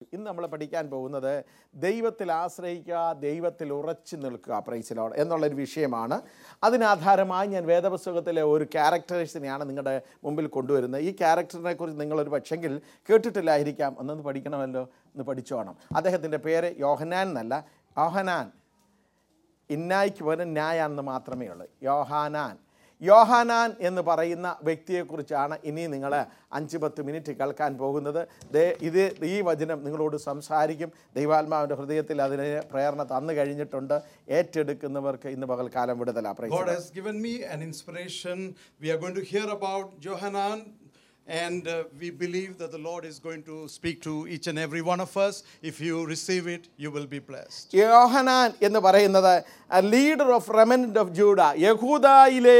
ഇന്ന് നമ്മൾ പഠിക്കാൻ പോകുന്നത് ദൈവത്തിൽ ആശ്രയിക്കുക ദൈവത്തിൽ ഉറച്ചു നിൽക്കുക പ്രൈസിലോട് എന്നുള്ളൊരു വിഷയമാണ് അതിനാധാരമായി ഞാൻ വേദപുസ്തകത്തിലെ ഒരു ക്യാരക്ടേഴ്സിനെയാണ് നിങ്ങളുടെ മുമ്പിൽ കൊണ്ടുവരുന്നത് ഈ ക്യാരക്ടറിനെ കുറിച്ച് നിങ്ങളൊരു പക്ഷെങ്കിൽ കേട്ടിട്ടില്ലായിരിക്കാം ഒന്നൊന്ന് പഠിക്കണമല്ലോ ഒന്ന് പഠിച്ചോണം അദ്ദേഹത്തിൻ്റെ പേര് യോഹനാൻ എന്നല്ല യോഹനാൻ ഇന്നായിക്ക് പകരം ന്യായാണെന്ന് മാത്രമേ ഉള്ളൂ യോഹാനാൻ യോഹാനാൻ എന്ന് പറയുന്ന വ്യക്തിയെക്കുറിച്ചാണ് ഇനി നിങ്ങൾ അഞ്ച് പത്ത് മിനിറ്റ് കേൾക്കാൻ പോകുന്നത് ദേ ഇത് ഈ വചനം നിങ്ങളോട് സംസാരിക്കും ദൈവാത്മാവിൻ്റെ ഹൃദയത്തിൽ അതിന് പ്രേരണ തന്നു കഴിഞ്ഞിട്ടുണ്ട് ഏറ്റെടുക്കുന്നവർക്ക് ഇന്ന് പകൽക്കാലം വിടുതല God has given me an inspiration. We are going to hear about Johanan, and uh, we believe that the Lord is going to speak to each and every one of us. If you receive it, you will be blessed. Yohanan എന്ന് പറയുന്നത് leader of remnant of Judah യഹൂദായിലെ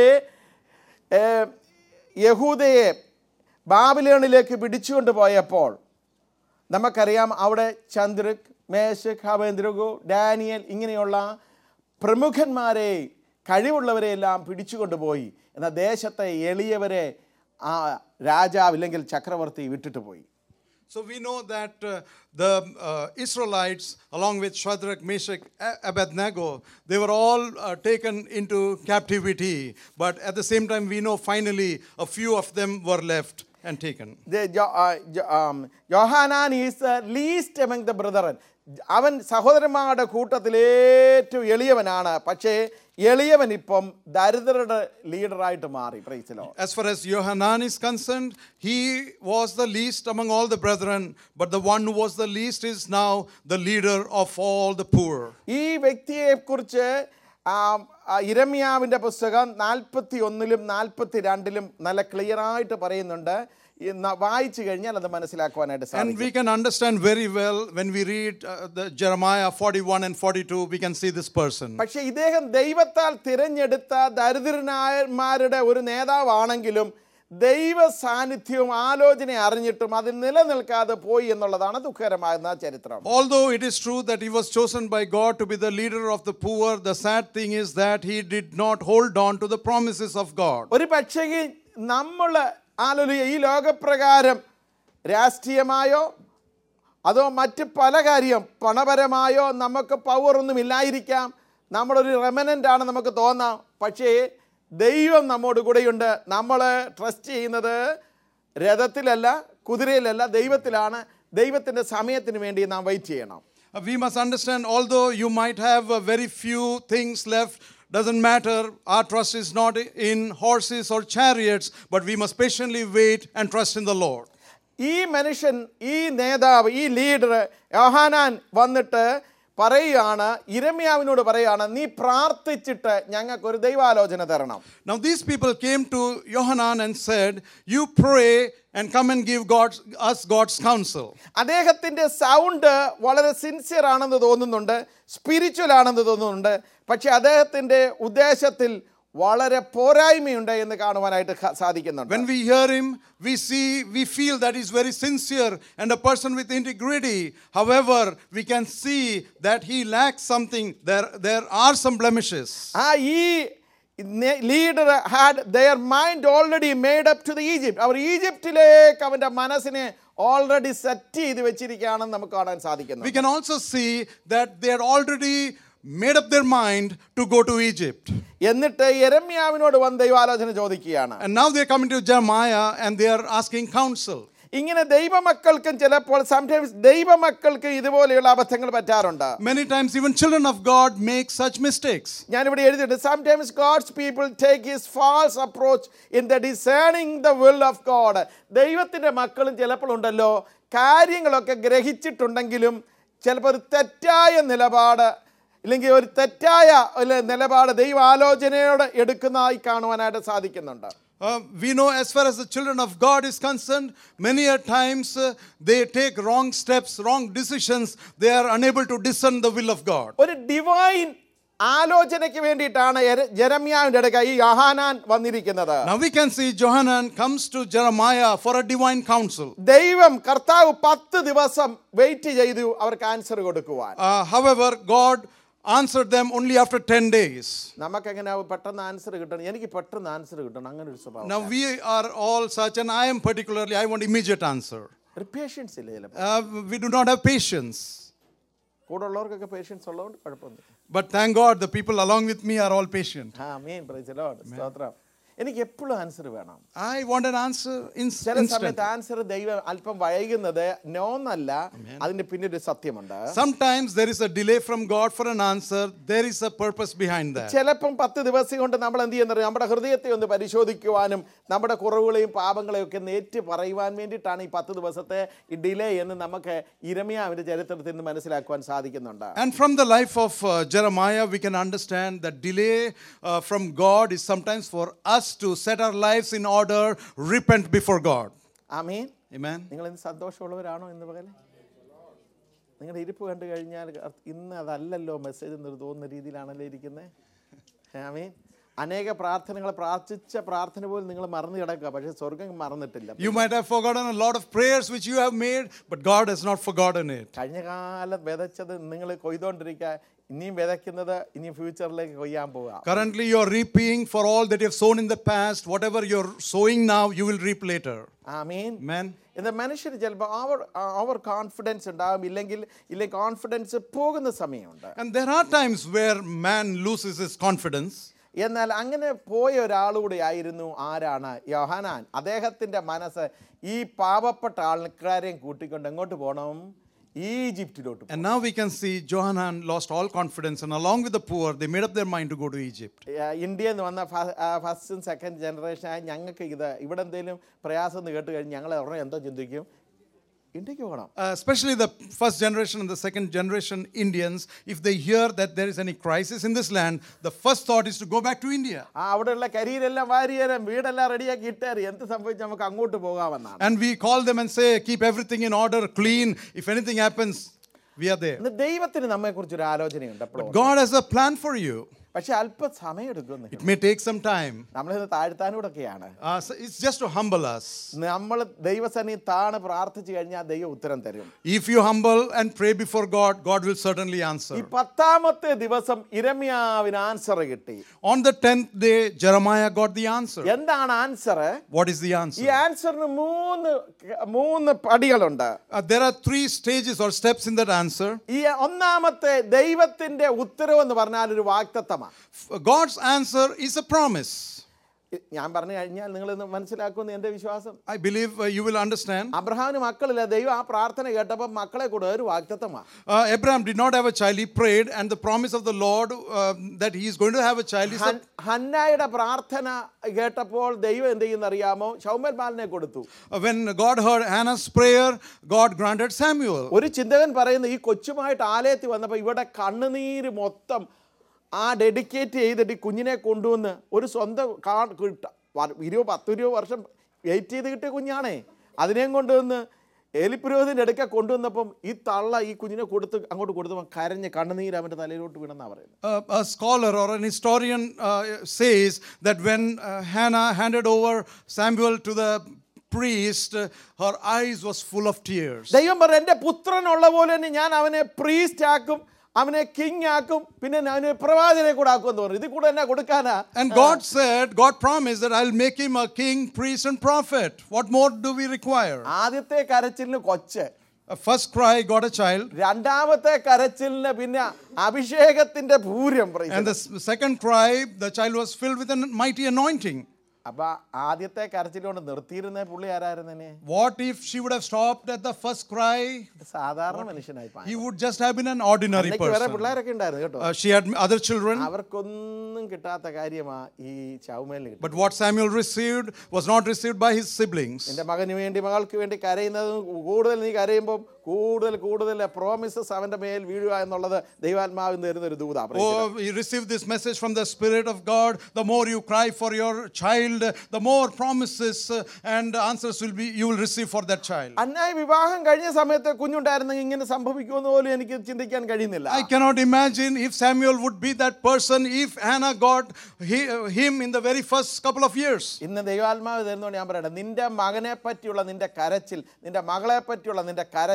ഏഹ്, യഹൂദയെ ബാബിലോണിലേക്ക് പിടിച്ചുകൊണ്ട് പോയപ്പോൾ നമുക്കറിയാം അവിടെ ചന്ദ്രക് മേശക് ഹവേന്ദ്രഗു ഡാനിയൽ ഇങ്ങനെയുള്ള പ്രമുഖന്മാരെ കഴിവുള്ളവരെയെല്ലാം പിടിച്ചുകൊണ്ടുപോയി എന്നാൽ ദേശത്തെ എളിയവരെ ആ രാജാവ് ഇല്ലെങ്കിൽ ചക്രവർത്തി വിട്ടിട്ട് പോയി So we know that uh, the uh, Israelites, along with Shadrach, Meshach, A- Abednego, they were all uh, taken into captivity. But at the same time, we know finally a few of them were left and taken. The Jo- uh, Jo- um, Johanan is the least among the brethren. അവൻ സഹോദരന്മാരുടെ കൂട്ടത്തിൽ ഏറ്റവും എളിയവനാണ് പക്ഷേ എളിയവൻ ഇപ്പം ദരിദ്രരുടെ ലീഡറായിട്ട് മാറി പ്രൈസിലോ As far as Yohanan is concerned, he was the least among all the brethren, but the one who was the least is now the leader of all the poor. ഈ വ്യക്തിയെക്കുറിച്ച് ഇരമ്യാവിൻ്റെ പുസ്തകം നാൽപ്പത്തി ഒന്നിലും നാൽപ്പത്തി രണ്ടിലും നല്ല ക്ലിയറായിട്ട് പറയുന്നുണ്ട് ഈ ന- വായിച്ചു കഴിഞ്ഞാൽ അത് മനസ്സിലാക്കുവാനായിട്ട് And സാധിക്കും we can understand very well when we read uh, the Jeremiah 41 and 42, we can see this person. പക്ഷെ ഇദ്ദേഹം ദൈവത്താൽ തിരഞ്ഞെടുത്ത ദരിദ്രനായന്മാരുടെ ഒരു നേതാവാണെങ്കിലും ദൈവ സാന്നിധ്യവും ആലോചന അറിഞ്ഞിട്ടും അതിൽ നിലനിൽക്കാതെ പോയി എന്നുള്ളതാണ് ദുഃഖകരമാകുന്ന ചരിത്രം Although it is true that he was chosen by God to be the leader of the poor, the sad thing is that he did not hold on to the promises of God. ഒരു പക്ഷേ നമ്മൾ ആലോചിക്കുക ഈ ലോകപ്രകാരം രാഷ്ട്രീയമായോ അതോ മറ്റ് പല കാര്യം പണപരമായോ നമുക്ക് പവറൊന്നും ഇല്ലായിരിക്കാം നമ്മളൊരു റെമനൻ്റ് ആണ് നമുക്ക് തോന്നാം പക്ഷേ ദൈവം നമ്മോട് കൂടെയുണ്ട് നമ്മൾ ട്രസ്റ്റ് ചെയ്യുന്നത് രഥത്തിലല്ല കുതിരയിലല്ല ദൈവത്തിലാണ് ദൈവത്തിൻ്റെ സമയത്തിന് വേണ്ടി നാം വെയിറ്റ് ചെയ്യണം Uh, We must understand, although you might have uh, very few things left, doesn't matter. Our trust is not in horses or chariots, but we must patiently wait and trust in the Lord. ഈ മനുഷ്യൻ ഈ നേതാവ് ഈ leader യോഹാനാൻ വന്നിട്ട് പറയുകയാണ് ഇരമ്യാവിനോട് പറയുകയാണ് നീ പ്രാർത്ഥിച്ചിട്ട് ഞങ്ങൾക്കൊരു ദൈവാലോചന തരണം Now, these people came to Yohanan and said, You pray and come and give God's, us God's counsel. അദ്ദേഹത്തിൻ്റെ സൗണ്ട് വളരെ സിൻസിയർ ആണെന്ന് തോന്നുന്നുണ്ട് സ്പിരിച്വൽ ആണെന്ന് തോന്നുന്നുണ്ട് പക്ഷെ അദ്ദേഹത്തിൻ്റെ ഉദ്ദേശത്തിൽ വളരെ പോരായ്മയുണ്ട് എന്ന് കാണുവാനായിട്ട് ഖ- സാധിക്കുന്നുണ്ട് When we hear him, we see, we feel that he's very sincere and a person with integrity. However, we can see that he lacks something. There, there are some blemishes. ആ ഈ leader had their mind already made up to the Egypt അവർ ഈജിപ്തിലേക്ക് അവൻ്റെ മനസ്സിനെ already set ചെയ്ത് വെച്ചിരിക്കുകയാണെന്ന് നമുക്ക് കാണാൻ സാധിക്കുന്നു We can also see that they had already made up their mind to go to Egypt. എന്നിട്ട് യെരമ്യാവിനോട് വന്ന് ദൈവാലോചന ചോദിക്കുകയാണ് And now they're coming to Jeremiah and they are asking counsel. ഇങ്ങനെ ദൈവമക്കൾക്കും ചിലപ്പോൾ സംടൈംസ് ദൈവമക്കൾക്ക് ഇതുപോലെയുള്ള അബദ്ധങ്ങൾ പറ്റാറുണ്ട് Many times, even children of God make such mistakes. ഞാനിവിടെ എഴുതിയിട്ട് sometimes God's people take his false approach in the discerning the will of God ദൈവത്തിൻ്റെ മക്കളും ചിലപ്പോൾ ഉണ്ടല്ലോ കാര്യങ്ങളൊക്കെ ഗ്രഹിച്ചിട്ടുണ്ടെങ്കിലും ചിലപ്പോൾ ഒരു തെറ്റായ നിലപാട് ഇല്ലെങ്കിൽ ഒരു തെറ്റായ ഒരു നിലപാട് ദൈവാലോചനയോട് എടുക്കുന്നതായി കാണുവാനായിട്ട് സാധിക്കുന്നുണ്ട് Uh, we know as far as the children of God is concerned, many a times uh, they take wrong steps, wrong decisions. They are unable to discern the will of God. ഒരു divine ആലോചനയ്ക്ക് വേണ്ടിയിട്ടാണ് യെര- ജെരമ്യാവിൻ്റെ അടുക്ക ഈ യഹാനാൻ വന്നിരിക്കുന്നത് Now we can see Johanan comes to Jeremiah for a divine counsel. ദൈവം കർത്താവ് പത്ത് ദിവസം വെയിറ്റ് ചെയ്തു അവർക്ക് ആൻസർ കൊടുക്കുവാൻ Uh, however, God answered them only after 10 days. നമുക്ക് എങ്ങനെ പെട്ടെന്ന് ആൻസർ കിട്ടണം എനിക്ക് പെട്ടെന്ന് ആൻസർ കിട്ടണം അങ്ങനെ ഒരു സ്വഭാവം Now we are all such, and I am particularly, I want immediate answer. ഒരു പേഷ്യൻസ് ഇല്ല ചിലപ്പോൾ Uh, we do not have patience. കൂടെ ഉള്ളവർക്കൊക്കെ പേഷ്യൻസ് ഉള്ളതുകൊണ്ട് കുഴപ്പമൊന്നും But thank God, the people along with me are all patient. ആ മീൻ പ്രൈസലോട് സ്തോത്രം എനിക്ക് എപ്പോഴും ആൻസർ വേണം I want an answer in, ചില instant. സമയത്ത് ആൻസർ ദൈവം അല്പം വൈകുന്നത് നോന്നല്ല അതിന്റെ പിന്നൊരു സത്യമുണ്ട് Sometimes there is a delay from God for an answer. There is a purpose behind that. ചിലപ്പം പത്ത് ദിവസം കൊണ്ട് നമ്മൾ എന്ത് ചെയ്യുന്നത് നമ്മുടെ ഹൃദയത്തെ ഒന്ന് പരിശോധിക്കുവാനും നമ്മുടെ കുറവുകളെയും പാപങ്ങളെയും ഒക്കെ നേറ്റ് പറയുവാൻ വേണ്ടിയിട്ടാണ് ഈ പത്ത് ദിവസത്തെ ഈ ഡിലേ എന്ന് നമുക്ക് ഇരമിയാവിന്റെ ചരിത്രത്തിൽ നിന്ന് മനസ്സിലാക്കുവാൻ സാധിക്കുന്നുണ്ട് And from the life of uh, Jeremiah, we can understand that delay uh, from God is sometimes for us to set our lives in order, repent before God. Amin Amen. നിങ്ങൾ ഇന്ന് സന്തോഷമുള്ളവരാണോ ഇന്ന് പകല് നിങ്ങളുടെ ഇരിപ്പ് കണ്ടു കഴിഞ്ഞാൽ അർ- ഇന്ന് അതല്ലല്ലോ മെസ്സേജ് എന്ന് തോന്നുന്ന രീതിയിലാണല്ലോ ഇരിക്കുന്നത് ആമീൻ അനേക പ്രാർത്ഥനകൾ പ്രാർത്ഥിച്ച പ്രാർത്ഥന പോലും നിങ്ങൾ മറന്നു കിടക്കുക പക്ഷേ സ്വർഗം മറന്നിട്ടില്ല You might have forgotten a lot of prayers which you have made, but God has not forgotten it. കഴിഞ്ഞ കാലം വിതച്ചത് നിങ്ങൾ കൊയ്തുകൊണ്ടിരിക്കുക ഇനിയും വിതയ്ക്കുന്നത് ഇനിയും ഫ്യൂച്ചറിലേക്ക് കൊയ്യാൻ പോവുക Currently, you are reaping for all that you have sown in the past. Whatever you're sowing now, you will reap later. Amin Amen. എന്നാൽ മനുഷ്യർ ചിലപ്പോൾ അവർ അവർ കോൺഫിഡൻസ് ഉണ്ടാകും ഇല്ലെങ്കിൽ ഇല്ലെങ്കിൽ കോൺഫിഡൻസ് പോകുന്ന സമയമുണ്ട് And there are times where man loses his confidence. എന്നാൽ അങ്ങനെ പോയ ഒരാളുകൂടി ആയിരുന്നു ആരാണ് യോഹനാൻ അദ്ദേഹത്തിൻ്റെ മനസ്സ് ഈ പാവപ്പെട്ട ആൾക്കാരെയും കൂട്ടിക്കൊണ്ട് എങ്ങോട്ട് പോകണം ഈജിപ്തിലോട്ട് പോകണം. And now we can see Johanan lost all confidence, and along with the poor, they made up their mind to go to Egypt. ആ, ഇന്ത്യയിൽ നിന്ന് വന്ന ഫസ്റ്റും സെക്കൻഡ് ജനറേഷനായ ഞങ്ങൾക്ക് ഇത് ഇവിടെ എന്തെങ്കിലും പ്രയാസം എന്ന് കേട്ട് കഴിഞ്ഞ് ഞങ്ങൾ ഉടനെ എന്തോ ചിന്തിക്കും ഇന്ത്യക്ക് പോകണം Uh, especially the first generation and the second generation Indians, if they hear that there is any crisis in this land, the first thought is to go back to India. ആ അവിടെയുള്ള കരിയിലെല്ലാം വാരിയേരം വീടെല്ലാം റെഡിയാക്കി ഇട്ടേറി എന്ത് സംഭവിച്ചു നമുക്ക് അങ്ങോട്ട് പോകാമെന്നാണ് And we call them and say, keep everything in order, clean. If anything happens, we are there. ഇന്ന് ദൈവത്തിന് നമ്മെക്കുറിച്ച് ഒരു ആലോചനയുണ്ട് എപ്പോഴും God has a plan for you. പക്ഷെ അല്പം സമയം എടുക്കുന്നു It may take some time. നമ്മളിത് താഴ്ത്താനൂടൊക്കെയാണ് Uh, so it's just to humble us. നമ്മൾ ദൈവസന്നി താണ് പ്രാർത്ഥിച്ചു കഴിഞ്ഞാൽ ദൈവം ഉത്തരം തരും If you humble and pray before God, God will certainly ഈ answer. പത്താമത്തെ ദിവസം ഇരമ്യാവിന് ആൻസർ കിട്ടി On the tenth day, Jeremiah got the answer. എന്താണ് ആൻസർ What is the ഈ answer? ആൻസറിന് മൂന്ന് മൂന്ന് പടികളുണ്ട് Uh, there are three stages or steps in that answer. ഈ ഒന്നാമത്തെ ദൈവത്തിന്റെ ഉത്തരവ് എന്ന് പറഞ്ഞാൽ ഒരു വാക്തത്വമാണ് F- God's answer is a promise. ഞാൻ പറഞ്ഞു കഴിഞ്ഞാൽ നിങ്ങൾ ഇന്ന് മനസ്സിലാക്കുമെന്ന് എൻ്റെ വിശ്വാസം I believe uh, you will understand. അബ്രഹാമിന് മക്കളില്ല ദൈവം ആ പ്രാർത്ഥന കേട്ടപ്പോൾ മക്കളെ കൂടെ ഒരു വാക്തത്വമാണ് Uh, Abraham did not have a child. He prayed, and the promise of the Lord uh, that he is going to have a child is a ഹൻ- ഹന്നായുടെ പ്രാർത്ഥന കേട്ടപ്പോൾ ദൈവം എന്ത് ചെയ്യുന്ന അറിയാമോ ഷൗമൽ ബാലിനെ കൊടുത്തു Uh, when God heard Hannah's prayer, God granted Samuel. ഒരു ചിന്തകൻ പറയുന്നു ഈ കൊച്ചുമായിട്ട് ആലയത്തിൽ വന്നപ്പോൾ ഇവിടെ കണ്ണുനീര് മൊത്തം ആ ഡെഡിക്കേറ്റ് ചെയ്തിട്ട് ഈ കുഞ്ഞിനെ കൊണ്ടുവന്ന് ഒരു സ്വന്തം കാ കിട്ട വ- ഇരുപത് പത്ത് ഇരുപത് വർഷം വെയിറ്റ് ചെയ്ത് കിട്ടിയ കുഞ്ഞാണേ അതിനെയും കൊണ്ടുവന്ന് എലിപുരോഹിതൻ്റെ അടുക്ക കൊണ്ടുവന്നപ്പം ഈ തള്ള ഈ കുഞ്ഞിനെ കൊടുത്ത് അങ്ങോട്ട് കൊടുത്തപ്പോൾ കരഞ്ഞ് കണ്ണുനീര് അവൻ്റെ തലയിലോട്ട് വീണെന്നാണ് പറയുന്നത് Uh, a scholar or an historian uh, says that when uh, Hannah handed over Samuel to the priest, uh, her eyes was full of tears. ദൈവം പറഞ്ഞു എൻ്റെ പുത്രനുള്ള പോലെ തന്നെ ഞാൻ അവനെ പ്രീസ്റ്റ് ആക്കും അവനെ കിങ് ആക്കും പിന്നെ അവനെ പ്രവാചകനെ കൂടെ ആക്കും എന്ന് പറഞ്ഞു ഇതിൽ കൂടെ എന്നാ കൊടുക്കാനാ And God said, God promised that I'll make him a king, priest, and prophet. What more do we require? ആദ്യത്തെ കരച്ചിലിന് കൊച്ച് A first cry got a child, രണ്ടാമത്തെ കരച്ചിലിന് പിന്നെ അഭിഷേകത്തിന്റെ Pooram praise and the the s- second cry, the child was filled with a mighty anointing. Lord. അപ്പൊ ആദ്യത്തെ കരച്ചിൽ കൊണ്ട് നിർത്തിയിരുന്ന പുള്ളി ആരായിരുന്നെ What if she would have stopped at the first cry? സാധാരണ മനുഷ്യനായി പോയി. He would just have been an ordinary അന്നേക്ക് വേറെ person. പിള്ളേരൊക്കെ ഉണ്ടായിരുന്നു കേട്ടോ Uh, she had other children, അവർക്കൊന്നും കിട്ടാത്ത കാര്യമാ ഈ ചൗമേലിന് കിട്ടും but what Samuel received was not received by his siblings. നിന്റെ മകന് വേണ്ടി മകൾക്ക് വേണ്ടി കരയുന്നത് കൂടുതൽ നീ കരയുമ്പോൾ കൂടുതൽ കൂടുതൽ പ്രോമിസസ് അവന്റെ മേൽ വീഴുക എന്നുള്ളത് ദൈവാത്മാവിൽ നിന്ന് തരുന്ന ഒരു ദൂത Oh, you receive this message from the Spirit of God. The more you cry for your child, the more promises uh, and answers will be you will receive for that child. അന്നായി വിവാഹം കഴിഞ്ഞ സമയത്ത് കുഞ്ഞുണ്ടായിരുന്നെങ്കിൽ ഇങ്ങനെ സംഭവിക്കുമെന്ന് പോലും എനിക്ക് ചിന്തിക്കാൻ കഴിയുന്നില്ല I cannot imagine if Samuel would be that person if Hannah got he- him in the very first couple of years. ഇന്ന് ദൈവാത്മാവ് തരുന്നതുകൊണ്ട് ഞാൻ പറയട്ടെ നിന്റെ മകനെ പറ്റിയുള്ള നിന്റെ കരച്ചിൽ നിന്റെ മകളെ പറ്റിയുള്ള നിന്റെ കരച്ചിൽ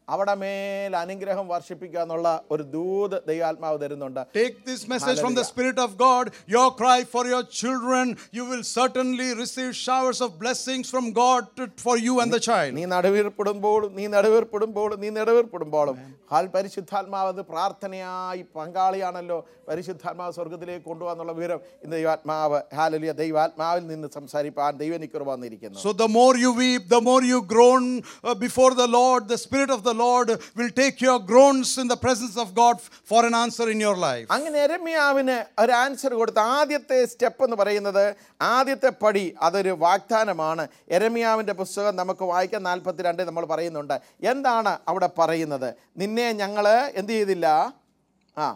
അവിടെ മേൽ അനുഗ്രഹം വർഷിപ്പിക്കുക എന്നുള്ള ഒരു ദൂത് ദൈവാത്മാവ് തരുന്നുണ്ട് Take this message from the Spirit of God. Your cry for your children. You will certainly receive showers of blessings from God to- for you and the child. നീ നടുവീർപ്പെടുമ്പോഴും നീ നടുവീർപ്പെടുമ്പോഴും നീ നടുവീർപ്പെടുമ്പോഴും ഹാൽ പരിശുദ്ധാത്മാവ് അത് പ്രാർത്ഥനയായി പങ്കാളിയാണല്ലോ പരിശുദ്ധാത്മാവ് സ്വർഗത്തിലേക്ക് കൊണ്ടുപോകാന്നുള്ള വിവരം ഇന്ന് ദൈവാത്മാവ് ഹാലലിയ ദൈവാത്മാവിൽ നിന്ന് സംസാരിപ്പാൻ ദൈവം എനിക്ക് വന്നിരിക്കുന്നു So the more you weep, the more you groan uh, before the Lord, the Spirit of the Lord will take your groans in the presence of God for an answer in your life. അങ്ങനെ എരമ്യാവിന് ഒരു answer കൊടുത്ത ആദ്യത്തെ step എന്ന് പറയുന്നത് ആദ്യത്തെ പടി അതൊരു വാഗ്ദാനമാണ് എരമ്യാവിൻ്റെ പുസ്തകം നമുക്ക് വായിക്കാൻ നാൽപ്പത്തിരണ്ട് നമ്മൾ പറയുന്നുണ്ട് എന്താണ് അവിടെ പറയുന്നത് നിന്നെ ഞങ്ങൾ എന്ത് ചെയ്തില്ല ആ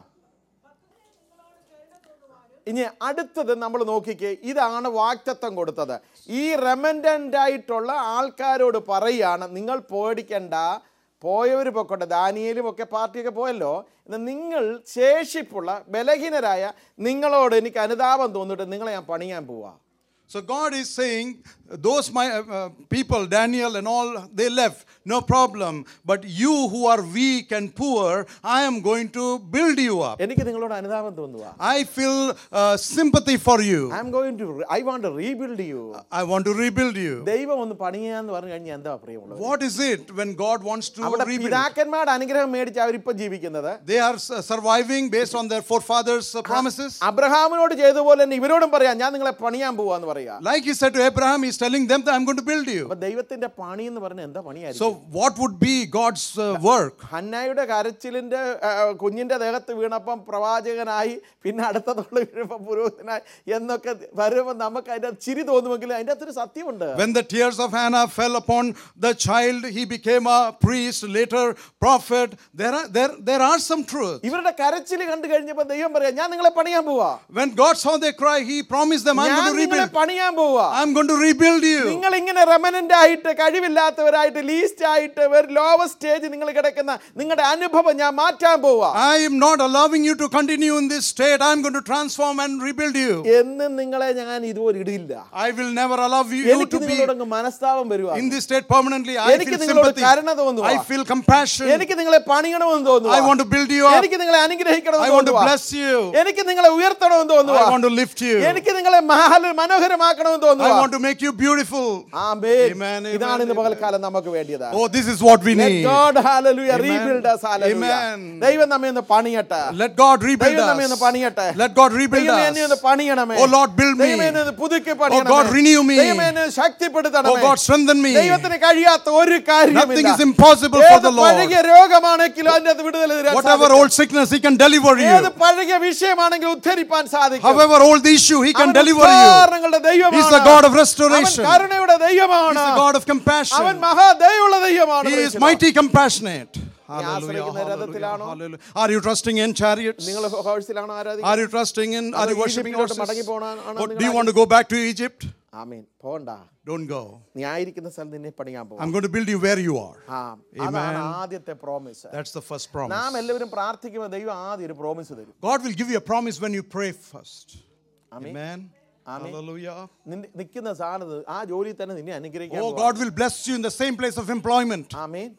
ഇനി അടുത്തത് നമ്മൾ നോക്കിക്കേ ഇതാണ് വാക്തത്വം കൊടുത്തത് ഈ റെമൻഡൻ്റ് ആയിട്ടുള്ള ആൾക്കാരോട് പറയുകയാണ് നിങ്ങൾ പേടിക്കണ്ട പോയവർ പൊക്കോട്ടെ ദാനിയേലും ഒക്കെ പാർട്ടിയൊക്കെ പോയല്ലോ എന്നാൽ നിങ്ങൾ ശേഷിപ്പുള്ള ബലഹീനരായ നിങ്ങളോട് എനിക്ക് അനുതാപം തോന്നിട്ട് നിങ്ങളെ ഞാൻ പണിയാൻ പോവാ So God is saying, those my uh, uh, people, Daniel and all, they left, no problem. But you who are weak and poor, I am going to build you up. എനിക്ക് നിങ്ങളോട് അനുതാപം തോന്നുക I feel uh, sympathy for you. I'm going to I want to rebuild you I want to rebuild you. ദൈവം ഒന്ന് പണിയാന്ന് പറഞ്ഞു കഴിഞ്ഞാൽ എന്താ പ്രിയമുള്ളത് What is it when God wants to അവിടെ rebuild? പിതാക്കന്മാരുടെ അനുഗ്രഹം മേടിച്ച് അവരിപ്പം ജീവിക്കുന്നത് They are s- surviving based on their forefathers' uh, promises. അബ്രഹാമിനോട് ചെയ്ത പോലെ തന്നെ ഇവരോടും പറയാം ഞാൻ നിങ്ങളെ പണിയാൻ പോവാന്ന് പറയാ Like he said to Abraham, he's telling them that I'm going to build you. അപ്പൊ ദൈവത്തിന്റെ പണി എന്ന് പറഞ്ഞ എന്താ പണിയായിരിക്കും So, what would be God's uh, work? ഹന്നായുടെ കരച്ചിലിന്റെ ആ, കുഞ്ഞിന്റെ ദേഹത്ത് വീണപ്പം പ്രവാചകനായി പിന്നെ അടുത്തതുള്ള വീഴുമ്പോൾ പുരോഹിതനായി എന്നൊക്കെ വരുമ്പോൾ നമുക്ക് അതിന്റെ ചിരി തോന്നുമെങ്കിലും അതിന്റെ അകത്തൊരു സത്യമുണ്ട് When the tears of Hannah fell upon the child, he became a priest, later prophet. There are, there, there are some truth. ഇവരുടെ കരച്ചിൽ കണ്ടു കഴിഞ്ഞപ്പോൾ ദൈവം പറയാം ഞാൻ നിങ്ങളെ പണിയാൻ പോവാ When God saw their cry, he promised them, I'm ഞാൻ going to നിങ്ങളെ rebuild. പണിയാൻ പോവാ I'm going to rebuild you. നിങ്ങൾ ഇങ്ങനെ റെമനന്റ് ആയിട്ട് കഴിവില്ലാത്തവരായിട്ട് ലീസ്റ്റ് ആയിട്ട് ഒരു ലോവർ സ്റ്റേജ് നിങ്ങൾ കിടക്കുന്ന നിങ്ങളുടെ അനുഭവം ഞാൻ മാറ്റാൻ പോവാ I am not allowing you to continue in this state. I'm going to transform and rebuild you. എന്നും നിങ്ങളെ ഞാൻ ഇതുപോലെ ഇടില്ല I will never allow you you എനിക്ക് to be നിങ്ങളോട് മനസ്താപം വരുവാ in this state permanently. I എനിക്ക് feel നിങ്ങളോട് sympathy. Karuna തോന്നുവാ. I feel compassion. എനിക്ക് നിങ്ങളെ പണിയണമെന്ന് I തോന്നുന്നു want to build you up. എനിക്ക് നിങ്ങളെ I അനുഗ്രഹിക്കണമെന്ന് want to തോന്നുവാ bless you. എനിക്ക് നിങ്ങളെ ഉയർത്തണമെന്ന് തോന്നുവാ I want to lift you. എനിക്ക് നിങ്ങളെ മഹാ- മനോഹരമാക്കണമെന്ന് I തോന്നുവാ want to make you beautiful. Amen. Amen, ഇതാണ് ഇന്ന് amen, പകൽക്കാലം നമുക്ക് വേണ്ടിയത് Oh, this is what we Let need. God, hallelujah, Amen. rebuild us, hallelujah. Amen. ദൈവം നമ്മെ ഒന്ന് പണിയട്ടെ Let God rebuild ദൈവം നമ്മെ ഒന്ന് us. പണിയട്ടെ Let God rebuild ദൈവമേ എന്നെ ഒന്ന് us. പണിയണമേ Oh Lord, build me. ദൈവമേ എന്നെ ഒന്ന് പുതുക്കി Oh പണിയണമേ God, renew me. ദൈവമേ എന്നെ ഒന്ന് ശക്തിപ്പെടുത്തണമേ Oh God, strengthen me. ദൈവത്തിന് കഴിയാത്ത ഒരു Nothing കാര്യമില്ല is impossible for ഏത് the Lord. പഴകിയ രോഗമാണെങ്കിലും അതിന്റെ അത് വിടുതൽ തരാൻ Whatever സാധിക്കും. old sickness, He can deliver ഏത് you. പഴകിയ വിഷയമാണെങ്കിലും ഉദ്ധരിപ്പാൻ സാധിക്കും However old the issue, He can അവൻ deliver you. ഉദ്ധാരണങ്ങളുടെ ദൈവമാണ് He's the God of അവൻ restoration. കരുണയുടെ He's ദൈവമാണ് the God of അവൻ compassion. മഹാദയുള്ള ദൈവമാണ് He is praise mighty compassionate. ആശ്രയിക്കുന്ന Hallelujah, hallelujah, രഥത്തിലാണോ? hallelujah. Are you trusting in chariots? നിങ്ങൾ ഹോഴ്സിലാണോ ആരാധിക്കുന്നത് Are you trusting in, are അതോ you worshipping ഈജിപ്തിലോട്ട് horses? മടങ്ങി പോകണോ Or do you want to go back to Egypt? ആമീൻ പോണ്ട Don't go. നീ ആയിരിക്കുന്ന സ്ഥലത്ത് നിന്നെ പണിയാൻ പോകും I'm going to build you where you are. ആ അതാണ് ആദ്യത്തെ promise That's the first promise. നാം എല്ലാവരും പ്രാർത്ഥിക്കുമ്പോൾ ദൈവം ആദ്യം ഒരു പ്രോമിസ് തരും God will give you a promise when you pray first. Amen. Amen. Amen. Hallelujah. നിന്റെ- നിൽക്കുന്ന സ്ഥാനത്ത് ആ ജോലി തന്നെ നിന്നെ അനുഗ്രഹിക്കാൻ Oh, God will bless you in the same place of employment. Amen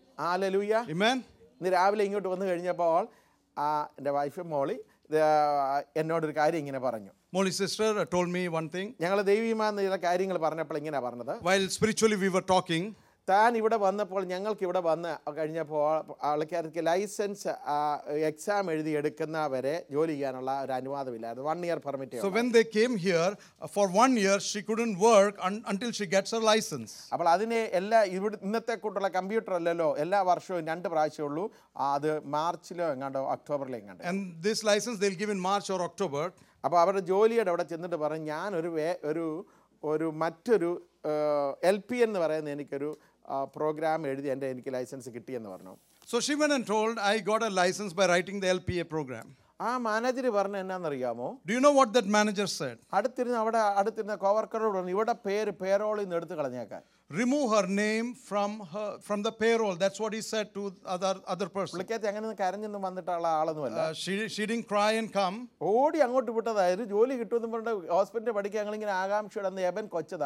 hallelujah Amen. ഇന്ന് രാവിലെ ഇങ്ങോട്ട് വന്നു കഴിഞ്ഞപ്പോൾ ആ, എൻ്റെ വൈഫ് മോളി ഇത്, ആ, എന്നോടൊരു കാര്യം ഇങ്ങനെ പറഞ്ഞു Molly's sister uh, told me one thing. ഞങ്ങൾ ദൈവീമാന്ന് ചില കാര്യങ്ങൾ പറഞ്ഞപ്പോൾ ഇങ്ങനെ പറഞ്ഞത് While spiritually we were talking, താൻ ഇവിടെ വന്നപ്പോൾ ഞങ്ങൾക്ക് ഇവിടെ വന്ന് കഴിഞ്ഞപ്പോൾ ആൾക്കാർക്ക് ലൈസൻസ് എക്സാം എഴുതി എടുക്കുന്നവരെ ജോലി ചെയ്യാനുള്ള ഒരു അനുവാദമില്ലായിരുന്നു one year permit so when they came here, uh, for one year, she couldn't work un- until she gets her license. അപ്പോൾ അതിന് എല്ലാ ഇവിടെ ഇന്നത്തെ കൂട്ടുള്ള കമ്പ്യൂട്ടർ അല്ലല്ലോ എല്ലാ വർഷവും രണ്ട് പ്രാവശ്യമേ ഉള്ളൂ ആ, അത് മാർച്ചിലോ എങ്ങാണ്ടോ ഒക്ടോബറിലോ എങ്ങാണ്ടോ And this license they'll give in March or October. അപ്പോൾ അവരുടെ ജോലിയുടെ അവിടെ ചെന്നിട്ട് പറഞ്ഞു ഞാനൊരു വേ ഒരു ഒരു മറ്റൊരു എൽ പി എന്ന് പറയുന്ന എനിക്കൊരു പ്രോഗ്രാം എഴുതി എൻ്റെ എനിക്ക് ലൈസൻസ് കിട്ടിയെന്ന് പറഞ്ഞു So she went and told, I got a license by writing the LPA program. ആ മാനേജർ പറഞ്ഞ എന്നാണെന്നറിയാമോ Do you know what that manager said? അടുത്തിരുന്ന് അവിടെ അടുത്തിരുന്ന കോവർക്കറോട് പറഞ്ഞു ഇവിടെ പേര് പേരോളിൽ നിന്ന് എടുത്ത് കളഞ്ഞേക്കാൻ Remove her name from her from the payroll. That's what he said to other other person. പുള്ളിക്കകത്ത് അങ്ങനെ കരഞ്ഞൊന്നും വന്നിട്ടുള്ള ആളൊന്നുമല്ല Uh, she she didn't cry and come. ഓടി അങ്ങോട്ട് വിട്ടതായിരുന്നു ജോലി കിട്ടുമെന്ന് പറഞ്ഞിട്ട് ഹോസ്പിറ്റലിൽ പഠിക്കാൻ ഞങ്ങളിങ്ങനെ ആകാംക്ഷയുടെ അന്ന് എബൻ കൊച്ചതാ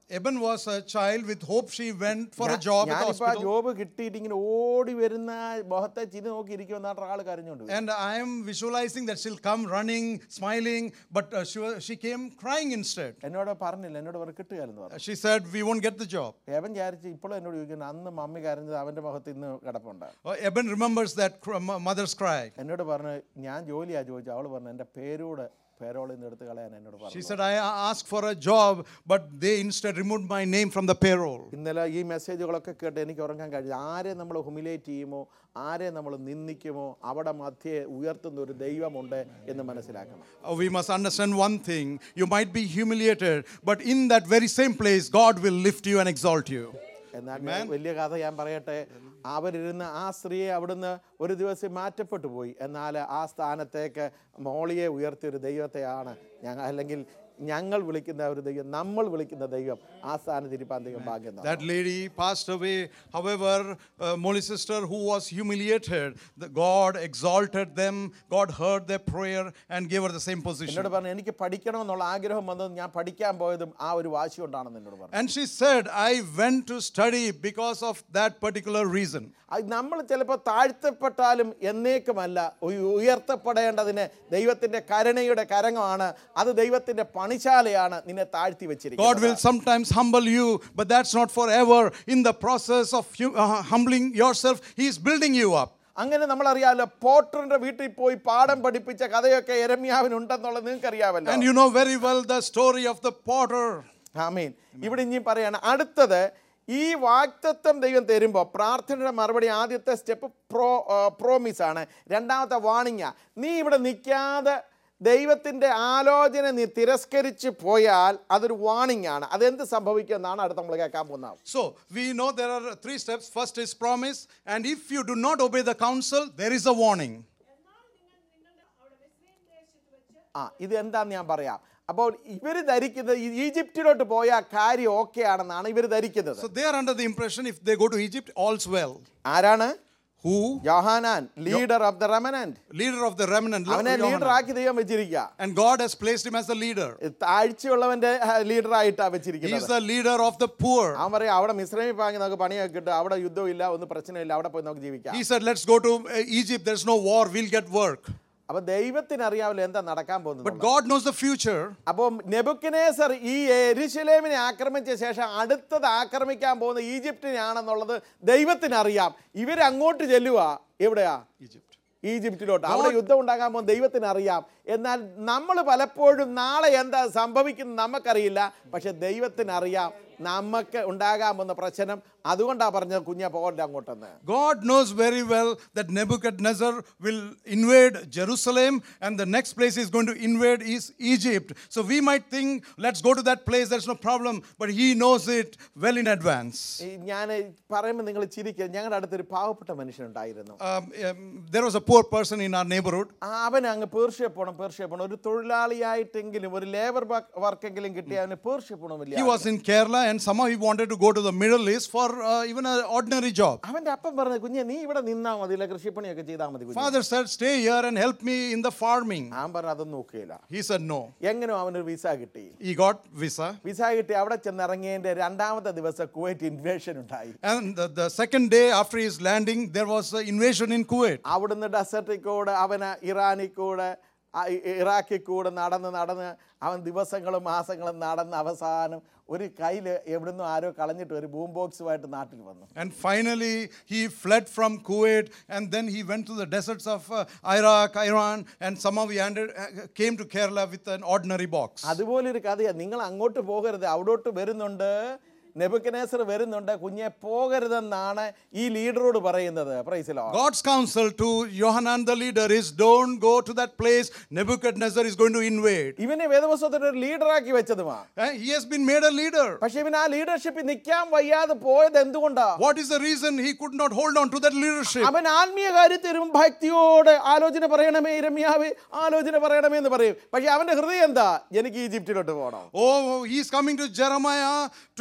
Eben was a child with hope she went for a job at the ഞാനിപ്പോ ആ hospital. ജോബ് കിട്ടിയിട്ട് ഇങ്ങനെ ഓടി വരുന്ന മുഖത്തെ ചിരി നോക്കി ഇരിക്കുമെന്നാണ് ആൾ കരഞ്ഞോണ്ട് പോയി. And I am visualizing that she'll come running, smiling, but uh, she, wa- she came crying instead. എന്നോട് പറഞ്ഞില്ല എന്നോട് പറഞ്ഞു കിട്ടുകയെന്ന് പറഞ്ഞു She said, We won't get the job. ഏവൻ വിചാരിച്ച് ഇപ്പോഴും എന്നോട് ചോദിക്കുന്നു അന്ന് മമ്മി കരഞ്ഞത് അവന്റെ മുഖത്ത് ഇന്ന് കിടപ്പുണ്ട് Uh, Eben remembers that cr- mo- mother's cry. എന്നോട് പറഞ്ഞു ഞാൻ ജോലിയാ ചോദിച്ചു അവള് പറഞ്ഞു എൻ്റെ പേരൂടെ പേരോളിൽ നിന്ന് എടുത്ത് കളയാൻ എന്നോട് She പറഞ്ഞു said, I asked for a job, but they instead removed my name from the payroll. ഇന്നലെ ഈ മെസ്സേജുകളൊക്കെ കേട്ട് എനിക്ക് ഉറങ്ങാൻ കഴിയും ആരെ നമ്മൾ ഹുമിലേറ്റ് ചെയ്യുമോ ആരെ നമ്മൾ നിന്ദിക്കുമോ അവിടെ മധ്യേ ഉയർത്തുന്ന ഒരു ദൈവമുണ്ട് എന്ന് മനസ്സിലാക്കണം Uh, we must understand one thing you might be humiliated, but in that very same place, God will lift you and exalt you. എന്നാൽ ഞാൻ വലിയ കഥ ഞാൻ പറയട്ടെ അവരിരുന്ന് ആ സ്ത്രീയെ അവിടുന്ന് ഒരു ദിവസം മാറ്റപ്പെട്ടു പോയി എന്നാൽ ആ സ്ഥാനത്തേക്ക് മോളിയെ ഉയർത്തിയ ഒരു ദൈവത്തെയാണ് ഞങ്ങൾ അല്ലെങ്കിൽ ഞങ്ങൾ വിളിക്കുന്ന ഒരു ദൈവം നമ്മൾ വിളിക്കുന്ന ദൈവം ആ സ്ഥാനത്ത് ഇരിപ്പാൻ ദൈവം ഭാഗ്യം തന്നു. That lady passed away. However, uh, Molly sister who was humiliated, the God exalted them. God heard their prayer and gave her the same position. എന്നോട് പറഞ്ഞു എനിക്ക് പഠിക്കണമെന്നുള്ള ആഗ്രഹം വന്നതും ഞാൻ പഠിക്കാൻ പോയതും ആ ഒരു വാശി കൊണ്ടാണെന്ന് എന്നോട് പറഞ്ഞു And she said, I went to study because of that particular reason. അത് നമ്മൾ ചിലപ്പോൾ താഴ്ത്തപ്പെട്ടാലും എന്നേക്കുമല്ല ഉയ- ഉയർത്തപ്പെടേണ്ടതിന് ദൈവത്തിൻ്റെ കരുണയുടെ കരങ്ങമാണ് അത് ദൈവത്തിൻ്റെ പണിശാലയാണ് നിന്നെ താഴ്ത്തി God വെച്ചിരിക്കുന്നത് will sometimes humble you, but that's not forever. In the process of hu- uh, humbling yourself, He is building you up. അങ്ങനെ നമ്മൾ അറിയാമല്ലോ പോട്ടറിന്റെ വീട്ടിൽ പോയി പാഠം പഠിപ്പിച്ച കഥയൊക്കെ എരമ്യാവിനുണ്ടെന്നുള്ളത് നിങ്ങൾക്ക് അറിയാമല്ലോ And you know very well the story of the potter. ആമീൻ ഇവിടെ ഇനി പറയാണ് അടുത്തത് ഈ വാക്തത്വം ദൈവം തരുമ്പോൾ പ്രാർത്ഥനയുടെ മറുപടി ആദ്യത്തെ സ്റ്റെപ്പ് പ്രോ പ്രോമിസ് ആണ് രണ്ടാമത്തെ വാണിങ്ങ നീ ഇവിടെ നിൽക്കാതെ ദൈവത്തിൻ്റെ ആലോചന നീ തിരസ്കരിച്ച് പോയാൽ അതൊരു വാണിംഗ് ആണ് അതെന്ത് സംഭവിക്കുമെന്നാണ് അടുത്ത നമ്മൾ കേൾക്കാൻ പോകുന്നത് So we know there are three steps. First is promise, and if you do not obey the counsel, there is a warning. എന്നാൽ നിങ്ങൾ നിങ്ങളുടെ അവിടെ മിസ്രൈം ദേശത്ത് വെച്ച് ആ ഇത് എന്താന്ന് ഞാൻ പറയാം അപ്പോൾ ഇവർ ധരിക്കുന്നത് ഈ- ഈജിപ്തിലോട്ട് പോയ കാര്യം ഓക്കെ ആണെന്നാണ് ഇവർ ധരിക്കുന്നത് So they are under the impression if they go to Egypt, all's well. ആരാണ് Who? Yohanan leader of the remnant Leader of the remnant. അവനെ Yohanan. ലീഡർ ആക്കി ദൈവം വെച്ചിരിക്കുക And God has placed him as the leader. താഴ്ചയുള്ളവന്റെ leader ആയിട്ടാ He is വെച്ചിരിക്കുന്നത് the leader of the poor. അവൻ പറയും അവിടെ മിശ്രമി പാങ്ങി നമുക്ക് പണിയൊക്കെ കിട്ടും അവിടെ യുദ്ധമില്ല ഒന്നും പ്രശ്നമില്ല അവിടെ പോയി നമുക്ക് ജീവിക്കാം He said, Let's go to uh, Egypt. There's no war. We'll get work. അപ്പൊ ദൈവത്തിന് അറിയാമല്ലോ എന്താ നടക്കാൻ But പോകുന്നത് God knows the future. അപ്പം നെബുക്കനേസർ ഈ എരുശലേമിനെ ആക്രമിച്ച ശേഷം അടുത്തത് ആക്രമിക്കാൻ പോകുന്ന ഈജിപ്തിനെയാണെന്നുള്ളത് ദൈവത്തിന് അറിയാം ഇവരങ്ങോട്ട് ചെല്ലുക എവിടെയാ Egypt. ഈജിപ്തിലോട്ട് അവിടെ യുദ്ധം ഉണ്ടാകാൻ പോകുന്ന ദൈവത്തിന് അറിയാം എന്നാൽ നമ്മൾ പലപ്പോഴും നാളെ എന്താ സംഭവിക്കുന്നത് നമുക്കറിയില്ല പക്ഷെ ദൈവത്തിന് അറിയാം നമുക്ക് ഉണ്ടാകാൻ പോകുന്ന പ്രശ്നം അതുകൊണ്ടാണ് പറഞ്ഞത് കുഞ്ഞ പോകണ്ട അങ്ങോട്ടെന്ന് God knows very well that Nebuchadnezzar will invade Jerusalem and the next place he's going to invade is Egypt. So we might think, let's go to that place, there's no problem. But he knows it well in advance. ഈ ഞാൻ പറയുമ്പോൾ നിങ്ങൾ ചിരിക്കുക ഞങ്ങളുടെ അടുത്തൊരു പാവപ്പെട്ട മനുഷ്യനുണ്ടായിരുന്നു Um, um, there was a poor person in our neighborhood. ആ, അവൻ അങ്ങ് പേർഷ്യ പോകണം പേർഷ്യ പോകണം ഒരു തൊഴിലാളിയായിട്ടെങ്കിലും ഒരു ലേബർ വർക്കെങ്കിലും കിട്ടിയ അവന് പേർഷ്യ He പോകണമില്ല was in Kerala and somehow he wanted to go to the Middle East for uh, even an ordinary job. അവന്റെ അപ്പം പറഞ്ഞു കുഞ്ഞെ നീ ഇവിടെ നിന്നാ മതി ഇല്ല കൃഷിപ്പണിയൊക്കെ ചെയ്താൽ മതി കുഞ്ഞെ." Father said, Stay here and help me in the farming. അവൻ പറഞ്ഞു അതൊന്നും നോക്കുകയില്ല He said, No. എങ്ങനെയോ അവനൊരു വിസ കിട്ടി He got visa. വിസ കിട്ടി അവിടെ ചെന്നിറങ്ങിയതിന്റെ രണ്ടാമത്തെ ദിവസം കുവൈറ്റ് ഇൻവേഷൻ ഉണ്ടായി And the, the second day after his landing, there was an invasion in Kuwait. അവിടുന്ന് ഡെസർട്ടിൽ കൂടെ അവന് ഇറാനിൽ കൂടെ ആ, ഇ- ഇറാഖിൽ കൂടെ നടന്ന് നടന്ന് അവൻ ദിവസങ്ങളും മാസങ്ങളും നടന്ന് അവസാനം ഒരു കയ്യിൽ എവിടുന്നും ആരോ കളഞ്ഞിട്ട് ഒരു ബൂം ബോക്സുമായിട്ട് നാട്ടിൽ വന്നു And finally, he fled from Kuwait and then he went to the deserts of uh, Iraq, Iran, and somehow he ended, uh, came to Kerala with an ordinary box. അതുപോലൊരു കഥയാണ് നിങ്ങൾ അങ്ങോട്ട് പോകരുത് അവിടോട്ട് വരുന്നുണ്ട് നെബുക്കനേസർ വരുന്നുണ്ട് കുഞ്ഞെ പോകരുതെന്നാണ് ഈ ലീഡറോട് പറയുന്നത് പ്രൈസിലോ God's counsel to Yohanan the leader is don't go to that place Nebuchadnezzar is going to invade. ഇവനെ വേദപുസ്തകത്തിൽ ഒരു ലീഡറാക്കി വെച്ചതുമാ Eh, He has been made a leader. പക്ഷെ ഇവൻ ആ ലീഡർഷിപ്പിൽ നിൽക്കാൻ വയ്യാതെ പോയത് എന്തുകൊണ്ടാ What is the reason he could not hold on to that leadership? അവൻ ആത്മീയ കാര്യത്തിലും ഭക്തിയോട് ആലോചന പറയണമേ രമ്യാവേ ആലോചന പറയണമേ എന്ന് പറയും പക്ഷെ അവന്റെ ഹൃദയം എന്താ എനിക്ക് ഈജിപ്തിലോട്ട് പോകണം Oh, he's coming to Jeremiah to ask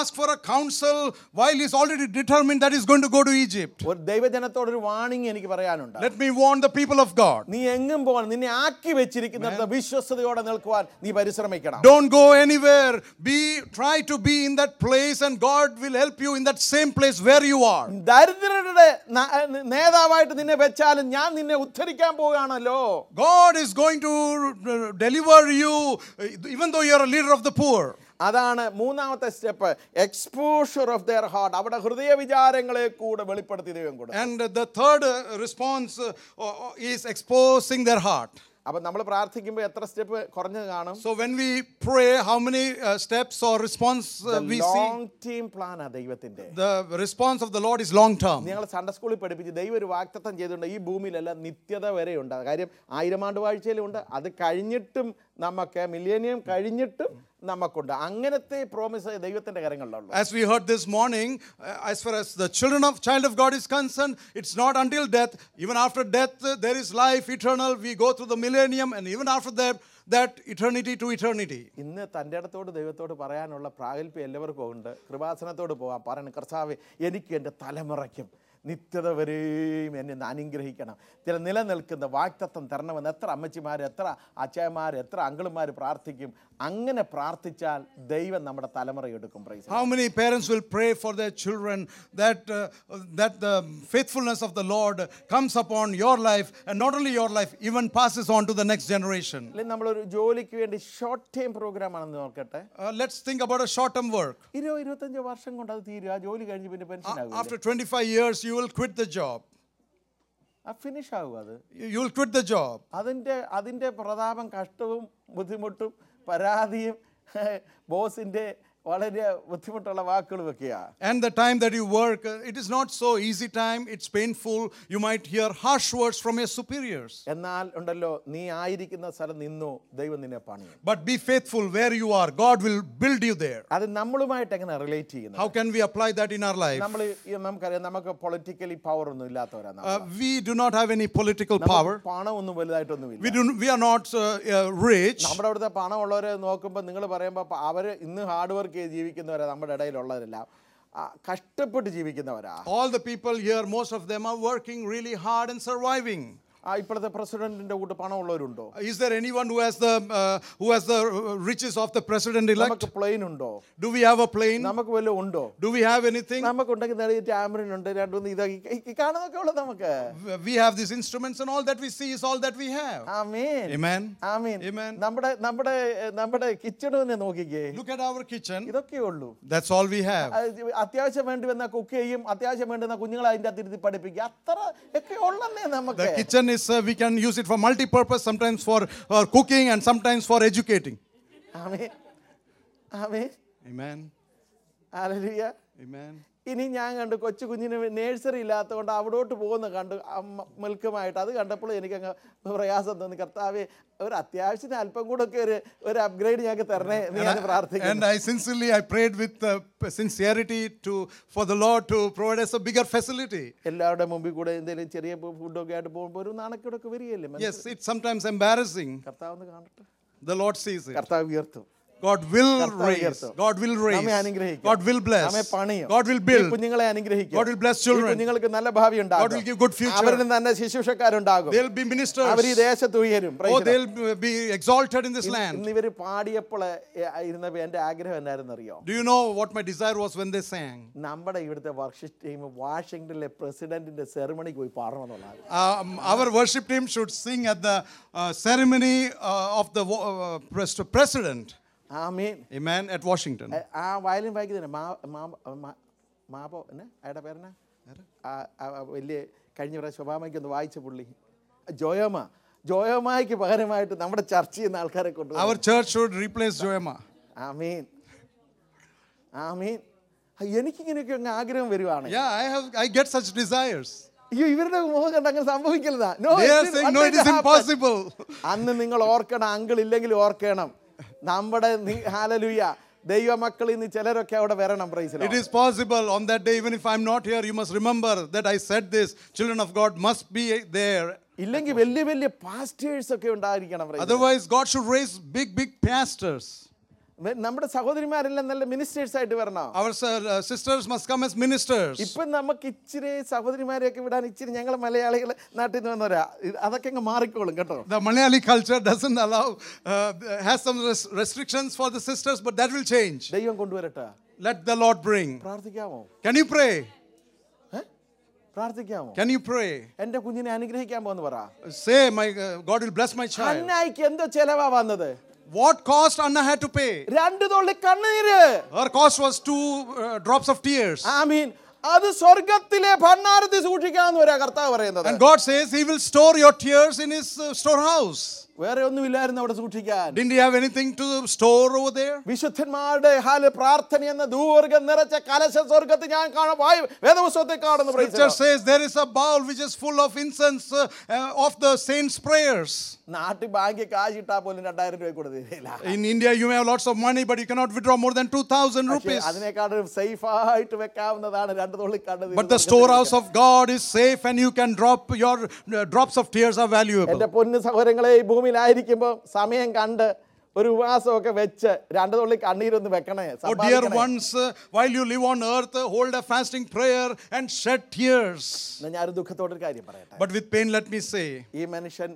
ask for a counsel while he's already determined that he's going to go to Egypt. ഒരു ദൈവജനത്തോട് ഒരു വാണിംഗ് എനിക്ക് പറയാനുണ്ട് Let me warn the people of God. നീ എങ്ങും പോകണം നിന്നെ ആക്കി വെച്ചിരിക്കുന്നിടത്ത് വിശ്വസ്തയോടെ നിൽക്കുവാൻ നീ പരിശ്രമിക്കണം Don't go anywhere. Be try to be in that place, and God will help you in that same place where you are. ദരിദ്രരുടെ ന- നേതാവായിട്ട് നിന്നെ വെച്ചാലും ഞാൻ നിന്നെ ഉദ്ധരിക്കാൻ പോവുകയാണല്ലോ God is going to uh, deliver you, uh, even though you're a leader of the poor. അതാണ് മൂന്നാമത്തെ step exposure of their heart അവിടെ ഹൃദയ വിചാരങ്ങളെ കൂടെ വെളിപ്പെടുത്തി ദൈവം കൂടെ And the third uh, response uh, uh, is exposing their heart. അപ്പൊ നമ്മൾ പ്രാർത്ഥിക്കുമ്പോൾ എത്ര സ്റ്റെപ്പ് കുറഞ്ഞത് കാണും So when we pray, how many uh, steps or response uh, we see? Long term പ്ലാനാ ദൈവത്തിന്റെ The response of the Lord is long term. ഞങ്ങൾ Sunday സ്കൂളിൽ പഠിപ്പിച്ച് ദൈവം ഒരു വാക്തത്വം ചെയ്തിട്ടുണ്ട് ഈ ഭൂമിയിലെല്ലാം നിത്യത വരെ ഉണ്ട് കാര്യം ആയിരം ആണ്ട് വാഴ്ചയിലും ഉണ്ട് അത് കഴിഞ്ഞിട്ടും നമുക്ക് മില്ലേനിയം കഴിഞ്ഞിട്ടും നമുക്കുണ്ട് അങ്ങനത്തെ പ്രോമിസ് ദൈവത്തിന്റെ കരങ്ങളിലുള്ളൂ As we heard this morning, uh, as far as the children of child of God is concerned, it's not until death. Even after death, uh, there is life eternal. We go through the millennium, and even after that, that eternity to eternity. ഇന്ന് തൻ്റെ അടുത്തോട് ദൈവത്തോട് പറയാനുള്ള പ്രാഗൽഭ്യം എല്ലാവർക്കും ഉണ്ട് കൃപാസനത്തോട് പോകാം പറയണം കർത്താവ് എനിക്ക് എൻ്റെ തലമുറയ്ക്കും നിത്യത വരെയും എന്നെ ഒന്ന് അനുഗ്രഹിക്കണം ചില നിലനിൽക്കുന്ന വാക്തത്വം തരണമെന്ന് എത്ര അമ്മച്ചിമാർ എത്ര അച്ചായന്മാർ എത്ര അങ്കിളുമാർ പ്രാർത്ഥിക്കും അങ്ങനെ പ്രാർത്ഥിച്ചാൽ ദൈവം നമ്മുടെ തലമുറ എടുക്കും praise How many parents will pray for their children that, uh, that the faithfulness of the Lord comes upon your life, and not only your life, even passes on to the next generation? അല്ലെങ്കിൽ നമ്മളൊരു ജോലിക്ക് വേണ്ടി short time programme ആണെന്ന് നോക്കട്ടെ Uh, let's think about a short term work. ഇരുപത് ഇരുപത്തഞ്ച് വർഷം കൊണ്ട് അത് തീരും ആ ജോലി കഴിഞ്ഞ് പിന്നെ പെൻഷൻ A- ആകും After 25 years, you will quit the job. ആ ഫിനിഷ് ആകും അത് You you will quit the job. അതിൻ്റെ അതിൻ്റെ പ്രതാപം കഷ്ടവും ബുദ്ധിമുട്ടും പരാതിയും ബോസിൻ്റെ വളരെ ബുദ്ധിമുട്ടുള്ള വാക്കുകളുമൊക്കെയാണ് And the time that you work, uh, it is not so easy time, it's painful. You might hear harsh words from your superiors. എന്നാൽ ഉണ്ടല്ലോ നീ ആയിരിക്കുന്ന സ്ഥലം നിന്നു ദൈവം നിന്നെ പണിയും But be faithful where you are. God will build you there. അത് നമ്മളുമായിട്ട് എങ്ങനെ റിലേറ്റ് ചെയ്യുന്നത് How can we apply that in our life? നമ്മൾ നമുക്കറിയാം നമുക്ക് പൊളിറ്റിക്കലി പവർ ഒന്നും ഇല്ലാത്തവരാണ് നമ്മൾ. Uh, we do not have any political നമുക്ക് power. പണമൊന്നും വലുതായിട്ടൊന്നുമില്ല We, do, we are not uh, uh, rich. നമ്മുടെ അവിടുത്തെ പണമുള്ളവരെ നോക്കുമ്പോൾ നിങ്ങൾ പറയുമ്പോൾ അവർ ഇന്ന് ഹാർഡ് വർക്ക് ചെയ്ത് ജീവിക്കുന്നവരാ നമ്മുടെ ഇടയിലുള്ളവരെല്ലാം ആ, കഷ്ടപ്പെട്ട് ജീവിക്കുന്നവരാ All the people here, most of them are working really hard and surviving. ആ ഇപ്പോഴത്തെ പ്രസിഡന്റിന്റെ കൂട്ട് പണമുള്ളവരുണ്ടോ Is there anyone who has the uh, who has the uh, riches of the president elect? നമുക്ക് പ്ലെയിൻ ഉണ്ടോ Do we have a plane? നമുക്ക് വല്ലതും ഉണ്ടോ Do we have anything? നമുക്കുണ്ടെങ്കിൽ നേരെ ടാമറിൻ ഉണ്ട് രണ്ടുമൂന്ന് ഇതൊക്കെ ഈ- ഈ കാണുന്നതൊക്കെ ഉള്ളത് നമുക്ക് We have these instruments, and all that we see is all that we have. Amin Amen. Amin Amen. നമ്മുടെ നമ്മുടെ നമ്മുടെ കിച്ചൺ തന്നെ നോക്കിക്കേ Look at our kitchen. ഇതൊക്കെ ഉള്ളൂ That's all we have. ആ, അത്യാവശ്യം വേണ്ടി വന്ന കുക്ക് ചെയ്യും അത്യാവശ്യം വേണ്ടുന്ന കുഞ്ഞുങ്ങളെ അതിൻ്റെ അകത്ത് ഇരുത്തി പഠിപ്പിക്കുക അത്ര ഒക്കെ ഉള്ളന്നേ നമുക്ക് The kitchen is, uh, we can use it for multi purpose, sometimes for uh, cooking and sometimes for educating. Amen amen Amen. Hallelujah Amen. ഇനി ഞാൻ കണ്ടു കൊച്ചു കുഞ്ഞിന് നേഴ്സറി ഇല്ലാത്തതുകൊണ്ട് അവിടോട്ട് പോകുന്ന കണ്ടു മിൽക്കുമായിട്ട് അത് കണ്ടപ്പോൾ എനിക്കങ്ങ് പ്രയാസം തോന്നി കർത്താവെ ഒരു അത്യാവശ്യത്തിന് അല്പം കൂടെ ഒക്കെ ഒരു ഒരു അപ്ഗ്രേഡ് ഞങ്ങൾക്ക് തരണേ എന്ന് ഞാൻ പ്രാർത്ഥിക്കുന്നു And I sincerely, I prayed with uh, p- sincerity to for the Lord to provide us a bigger facility. എല്ലാവരുടെ മുമ്പിൽ കൂടെ എന്തെങ്കിലും ചെറിയ ഫുഡൊക്കെ ആയിട്ട് പോകുമ്പോൾ ഒരു നാണക്കേടൊക്കെ വരികയല്ലേ മനസ്സിൽ? Yes, it's sometimes embarrassing. കർത്താവ് ഒന്ന് കാണട്ടെ The Lord sees it. കർത്താവ് ഉയർത്തും God will കർത്താവ് raise. ഉയർത്തും. God will raise. നമ്മെ അനുഗ്രഹിക്കും God will bless. നമ്മെ പണിയും God will ഈ build. കുഞ്ഞുങ്ങളെ അനുഗ്രഹിക്കും God will bless ഈ children. കുഞ്ഞുങ്ങൾക്ക് നല്ല ഭാവി God ഉണ്ടാകും will give good future. അവരിൽ തന്നെ ശുശ്രൂഷക്കാരുണ്ടാകും They'll be ministers. അവർ ഈ ദേശത്ത് ഉയരും Praise Oh, the Lord. they'll be exalted in this land. ഇന്ന് ഇവര് പാടിയപ്പോൾ ഇരുന്നപ്പോൾ എൻ്റെ ആഗ്രഹം എന്നായിരുന്നു അറിയോ Do you know what my desire was when they sang? നമ്മുടെ ഇവിടുത്തെ വർഷിപ്പ് ടീം വാഷിങ്ടണിലെ പ്രസിഡന്റിന്റെ സെറമണിക്ക് പോയി പാടണമെന്നുള്ളതാണ് Um, our worship team should sing at the uh, ceremony uh, of the wo- uh, pres- president. Amen Amen. At Washington. ആ violin വായിക്കുന്നതിന് മാ മാ- മാ- മാപോ എന്നെ അയാളുടെ പേരെന്നാ ആ ആ, ആ, വലിയ കഴിഞ്ഞ പ്രാവശ്യം ശോഭാമയ്ക്ക് ഒന്ന് വായിച്ച പുള്ളി ജോയോമ ജോയോമായ്ക്ക് പകരമായിട്ട് നമ്മുടെ ചർച്ച ചെയ്യുന്ന ആൾക്കാരെ Our കൊണ്ടുപോകും church should replace Joema. ആമീൻ ആമീൻ എനിക്കിങ്ങനെയൊക്കെ അങ്ങ് ആഗ്രഹം വരുവാണ് Yeah, I have. I get such desires. അയ്യോ ഇവരുടെ മുഖം കണ്ട് അങ്ങനെ സംഭവിക്കരുതാ No, They are it is- saying, what no, did it is happen? impossible. അന്ന് നിങ്ങൾ ഓർക്കണം അങ്കിൾ ഇല്ലെങ്കിൽ ഓർക്കണം നമ്മുടെ ഹാലലുയ ദൈവമക്കൾ ഇന്ന് ചിലരൊക്കെ അവിടെ വരണം പ്രൈസിൽ It is possible on that day, even if I'm not here, you must remember that I said this. Children of God must be there. ഇല്ലെങ്കിൽ വലിയ വലിയ പാസ്റ്റേഴ്സ് ഒക്കെ ഉണ്ടായിരിക്കണം praise the Lord. Otherwise, God should raise big, big pastors. നമ്മുടെ സഹോദരിമാരെല്ലാം നല്ല ministers ആയിട്ട് വരണം Our uh, sisters must come as ministers. ഇപ്പൊ നമുക്ക് ഇച്ചിരി സഹോദരിമാരെയൊക്കെ വിടാൻ ഇച്ചിരി ഞങ്ങൾ മലയാളികൾ നാട്ടിൽ നിന്ന് വന്നവരാ ഇത് അതൊക്കെ അങ്ങ് മാറിക്കോളും കേട്ടോ The Malayali culture doesn't allow, uh, has some res- restrictions for the sisters, but that will change. ദൈവം കൊണ്ടുവരട്ടെ Let the Lord bring. പ്രാർത്ഥിക്കാമോ Can you pray? ഏ? പ്രാർത്ഥിക്കാമോ Can you pray? എന്റെ കുഞ്ഞിനെ അനുഗ്രഹിക്കാൻ പോന്ന് പറ Say, my uh, God will bless my child. അന്നായിക്ക് എന്തോ ചെലവാ വന്നത് What cost Anna had to pay? രണ്ട് തുള്ളി കണ്ണീര് Her cost was two uh, drops of tears. I mean, അത് സ്വർഗത്തിലെ ഭണ്ണാരത്തിൽ സൂക്ഷിക്കാന്ന് വരാ കർത്താവ് പറയുന്നത് And God says He will store your tears in His uh, storehouse. വേറെ ഒന്നുമില്ലായിരുന്നു അവിടെ സൂക്ഷിക്കാൻ Didn't He have anything to store over there? വിശുദ്ധന്മാരുടെ ഹാല് പ്രാർത്ഥന എന്ന ദൂർഗം നിറച്ച കലശ സ്വർഗത്ത് ഞാൻ കാണാൻ വായു വേദപുസ്തകത്തിൽ കാണുന്നു praise the Scripture Lord. says there is a bowl which is full of incense uh, uh, of the saints' prayers. നാട്ടിൽ ബാങ്കിൽ കാശിട്ടാ പോലും രണ്ടായിരം രൂപ കൊടുത്തില്ല In India, you may have lots of money, but you cannot withdraw more than 2,000 rupees. അതിനേക്കാളും safe ആയിട്ട് വെക്കാവുന്നതാണ് രണ്ട് തുള്ളി കണ്ടത് But the storehouse of God is safe, and you can drop your uh, drops of tears are valuable. എന്റെ പൊന്ന് സഹോദരങ്ങളെ ഈ ഭൂമിയിലായിരിക്കുമ്പോൾ സമയം കണ്ട് ഒരു ഉപവാസമൊക്കെ വെച്ച് രണ്ട് തുള്ളി കണ്ണീരൊന്ന് വെക്കണേ Oh, dear സമ്പാദിക്കണേ. ones, uh, while you live on earth, uh, hold a fasting prayer and shed tears. എന്നാ ഞാനൊരു ദുഃഖത്തോടൊരു കാര്യം പറയട്ടെ But with pain, let me say, ഈ മനുഷ്യൻ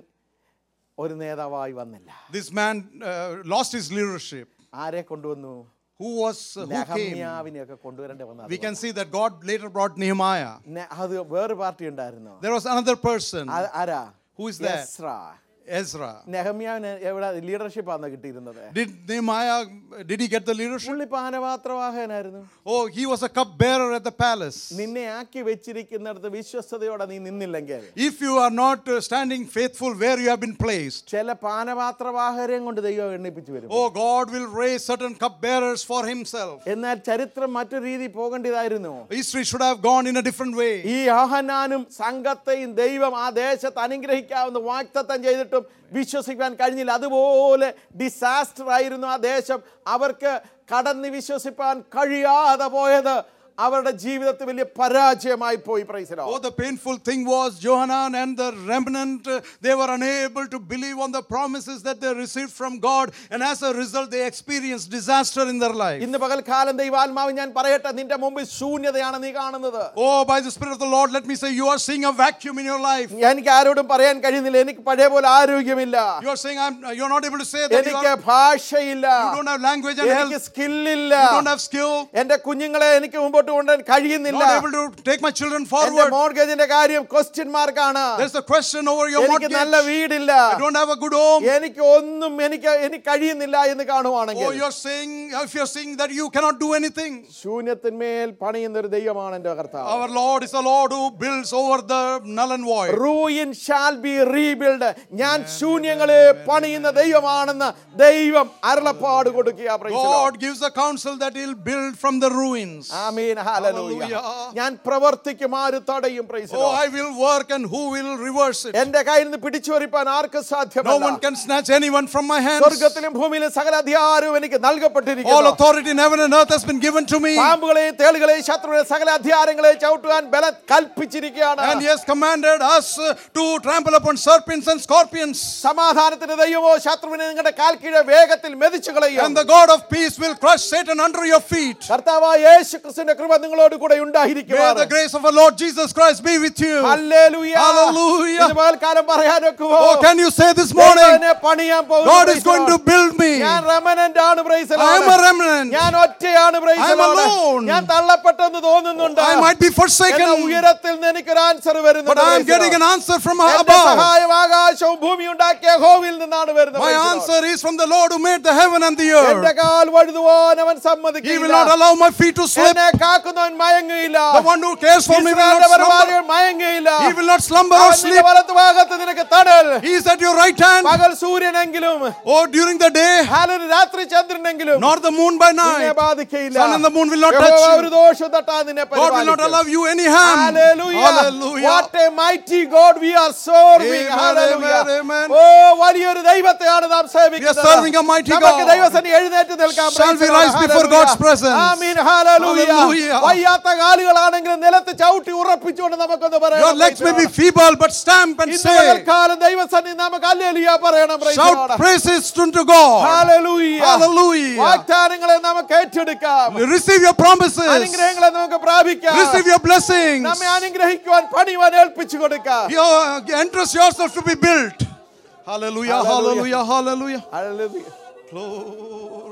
ഒരു നേതാവായി വന്നില്ല this man uh, lost his leadership. ആരെ കൊണ്ടുവന്നു Who was, uh, who came? നെഹമ്യാവിനെയൊക്കെ കൊണ്ടുവരേണ്ടി വന്നത് We can see that God later brought Nehemiah. നെ- അത് വേറെ പാർട്ടി ഉണ്ടായിരുന്നു There was another person, ആ- ആരാ Who is that? Ezra. Ezra. നെഹമ്യാവിന് എവിടെ ലീഡർഷിപ്പ് ആണ് കിട്ടിയിരുന്നത് Did Nehemiah, did he get the leadership? പുള്ളി പാനപാത്രവാഹനായിരുന്നു Oh, he was a cupbearer at the palace. നിന്നെ ആക്കി വെച്ചിരിക്കുന്നിടത്ത് വിശ്വസ്തയോടെ നീ നിന്നില്ലെങ്കിൽ If you are not uh, standing faithful where you have been placed, ചില പാനപാത്രവാഹരെയും കൊണ്ട് ദൈവം എണ്ണിപ്പിച്ചു വരും oh, God will raise certain cupbearers for himself. എന്നാൽ ചരിത്രം മറ്റൊരു രീതി പോകേണ്ടതായിരുന്നു History should have gone in a different way. ഈ ആഹനാനും സംഘത്തെയും ദൈവം ആ ദേശത്ത് അനുഗ്രഹിക്കാവുന്ന വാക്തത്വം ചെയ്തിട്ടും വിശ്വസിക്കാൻ കഴിഞ്ഞില്ല അതുപോലെ ഡിസാസ്റ്റർ ആയിരുന്നു ആ ദേശം അവർക്ക് കടന്ന് വിശ്വസിപ്പാൻ കഴിയാതെ പോയത് അവരുടെ ജീവിതത്തിൽ വലിയ പരാജയമായി പോയി പ്രൈസലോ Oh, the painful thing was Johanan and the remnant, uh, they were unable to believe on the promises that they received from God, and as a result, they experienced disaster in their life. ഇന്ന് പകൽക്കാലം ദൈവാത്മാവ് ഞാൻ പറയട്ടെ നിന്റെ മുമ്പിൽ ശൂന്യതയാണ് നീ കാണുന്നത് Oh, by the Spirit of the Lord, let me say, you are seeing a vacuum in your life. എനിക്ക് ആരോടും പറയാൻ കഴിയുന്നില്ല എനിക്ക് പഴയ പോലെ ആരോഗ്യമില്ല You are saying, I'm, you're not able to say that you, എനിക്ക് are, ഭാഷയില്ല you don't have language and എനിക്ക് health, സ്കില്ലില്ല you don't have skill, എന്റെ കുഞ്ഞുങ്ങളെ എനിക്ക് മുമ്പോട്ട് കൊണ്ടുവരാൻ കഴിയുന്നില്ല not able to take my children എന്റെ forward. മോർഗേജിന്റെ കാര്യം ക്വസ്റ്റ്യൻ മാർക്കാണ് There's a question over your എനിക്ക് mortgage. നല്ല വീടില്ല I don't have a good home. എനിക്ക് ഒന്നും എനിക്ക് എനിക്ക് കഴിയുന്നില്ല എന്ന് Oh, കാണുവാണെങ്കിൽ you're saying, if you're saying that you cannot do anything, ശൂന്യത്തിന്മേൽ പണിയുന്ന ഒരു ദൈവമാണ് എന്റെ കർത്താവ് our Lord is a Lord who builds over the null and void. Ruin shall be rebuild ഞാൻ ശൂന്യങ്ങളെ പണിയുന്ന ദൈവമാണെന്ന് ദൈവം അരുളപ്പാട് കൊടുക്കുക Praise the Lord. God gives a counsel that He'll build from the ruins. Amen hallelujah Hallelujah. ഞാൻ പ്രവർത്തിക്കും ആര് തടയും Praise the Oh, Lord. I will work and who will reverse it? എന്റെ കയ്യിൽ നിന്ന് പിടിച്ചുവരിപ്പാൻ ആർക്ക് No സാധ്യമല്ല one can snatch anyone from my hands. സ്വർഗത്തിലും ഭൂമിയിലും സകല അധികാരവും എനിക്ക് All നൽകപ്പെട്ടിരിക്കുന്നു authority in heaven and earth has been given to me. പാമ്പുകളെയും തേളുകളെയും ശത്രുവിനെ സകല അധികാരങ്ങളെയും ചവിട്ടുവാൻ ബലം കൽപ്പിച്ചിരിക്കുകയാണ് And He has commanded us uh, to trample upon serpents and scorpions. സമാധാനത്തിന്റെ ദൈവമോ ശത്രുവിനെ നിങ്ങളുടെ കാൽ കീഴെ വേഗത്തിൽ മെതിച്ചു കളയും And the God of peace will crush Satan under your feet. കർത്താവായ യേശു ക്രിസ്തുവിന്റെ കൃപ നിങ്ങളോട് കൂടെ May the ഉണ്ടായിരിക്കും grace of our Lord Jesus Christ be with you. Hallelujah. കാലം പറയാനൊക്കുമോ Oh, can you say this ദൈവം morning, എന്നെ പണിയാൻ പോകുന്നു, God is praise going the to Lord. build me? ഞാൻ റെമനന്റ് ആണ് praise the I am Lord. a remnant. ഞാൻ ഒറ്റയാണ് praise I the am Lord. alone. ഞാൻ തള്ളപ്പെട്ടെന്ന് തോന്നുന്നുണ്ട് I might be എന്നാൽ forsaken, ഉയരത്തിൽ നിന്ന് എനിക്കൊരു ആൻസർ വരുന്നു but I am getting an answer from എന്റെ above. സഹായം ആകാശവും ഭൂമി ഉണ്ടാക്കിയ ഹോവിൽ നിന്നാണ് വരുന്നത് My praise the Lord. answer is from the Lord who made the heaven and the എന്റെ earth. കാൽ വഴുതുവാൻ അവൻ He will not സമ്മതിക്കില്ല allow my feet to slip. എന്നെ കാക്കുന്നവൻ മയങ്ങുകയില്ല The one who cares for me will ഇസ്രായേലിന്റെ not slumber. പരമാധികൾ മയങ്ങുകയില്ല He will not slumber or അവൻ നിന്റെ sleep. വലത്ത് ഭാഗത്ത് നിനക്ക് തണൽ He is at your right hand. പകൽ സൂര്യനെങ്കിലും Oh, during the day, ഹാലൊരു രാത്രി ചന്ദ്രനെങ്കിലും nor the moon by നിന്നെ night. ബാധിക്കയില്ല Sun and the moon will not യഹോവ touch you. ഒരു ദോഷം തട്ടാൻ നിന്നെ God will not പരിപാലിക്കും. allow you any harm. Hallelujah. Hallelujah. What a mighty God we are serving. Amen, Hallelujah. amen, amen. ഓ വലിയൊരു ദൈവത്തെയാണ് നാം സേവിക്കുന്നത് We are serving a mighty നമുക്ക് God. ദൈവസന്നിധി എഴുന്നേറ്റ് നിൽക്കാം Shall Praise we the Lord. rise before Hallelujah. God's presence? Amin. Hallelujah. Hallelujah. Hallelujah. വയ്യാത്ത കാലുകളാണെങ്കിലും നിലത്ത് ചവിട്ടി ഉറപ്പിച്ചുകൊണ്ട് നമുക്കൊന്ന് Your legs may be പറയാം feeble, but stamp and ഇന്ന് say, പകൽക്കാലം ദൈവസന്നിധി നമുക്ക് അല്ലേലിയ പറയണം praise the shout Lord. praises unto God. Hallelujah. Hallelujah. വാഗ്ദാനങ്ങളെ നമുക്ക് ഏറ്റെടുക്കാം Receive your promises. അനുഗ്രഹങ്ങളെ നമുക്ക് പ്രാപിക്കാം Receive your blessings. നമ്മെ അനുഗ്രഹിക്കുവാൻ പണിവാൻ ഏൽപ്പിച്ചു കൊടുക്കാം Your, entrust yourself to be built. Hallelujah, Hallelujah. hallelujah, hallelujah. Hallelujah. Glory.